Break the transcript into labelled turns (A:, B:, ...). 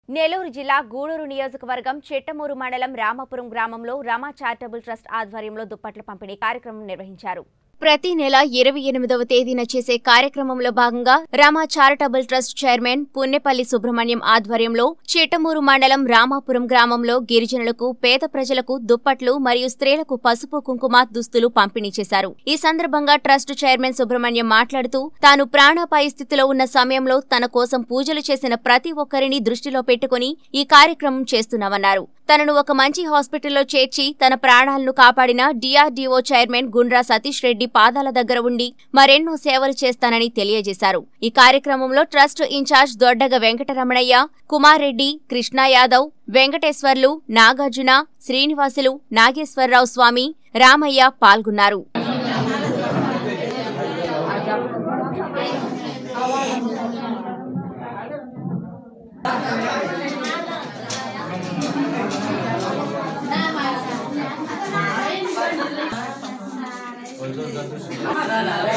A: నెల్లూరు జిల్లా గూడూరు నియోజకవర్గం చెట్టమూరు మండలం రామాపురం గ్రామంలో రమా చారిటబుల్ ట్రస్ట్ ఆధ్వర్యంలో దుప్పట్ల పంపిణీ కార్యక్రమం నిర్వహించారు ప్రతి నెల ఇరవై ఎనిమిదవ తేదీన చేసే కార్యక్రమంలో భాగంగా Rama charitable trust chairman Punnepalli Subrahmanyam ఆధ్వర్యంలో చిట్టమూరు మండలం రామాపురం గ్రామంలో గిరిజనులకు పేద ప్రజలకు దుప్పట్లు మరియు స్త్రీలకు పసుపు కుంకుమ దుస్తులు పంపిణీ చేశారు ఈ సందర్భంగా ట్రస్ట్ చైర్మన్ సుబ్రహ్మణ్యం మాట్లాడుతూ తాను ప్రాణాపాయ స్థితిలో ఉన్న సమయంలో తన కోసం పూజలు చేసిన ప్రతి ఒక్కరిని దృష్టిలో పెట్టుకుని ఈ కార్యక్రమం చేస్తున్నామన్నారు తనను ఒక మంచి హాస్పిటల్లో చేర్చి తన ప్రాణాలను కాపాడిన డిఆర్డీఓ చైర్మన్ గుండ్రా సతీష్ రెడ్డి పాదాల దగ్గర ఉండి మరెన్నో సేవలు చేస్తానని తెలియజేశారు ఈ కార్యక్రమంలో ట్రస్ట్ ఇన్ఛార్జ్ దొడ్డగ వెంకటరమణయ్య కుమార్ రెడ్డి కృష్ణ యాదవ్ వెంకటేశ్వర్లు నాగార్జున శ్రీనివాసులు నాగేశ్వరరావు స్వామి రామయ్య పాల్గొన్నారు
B: ఆ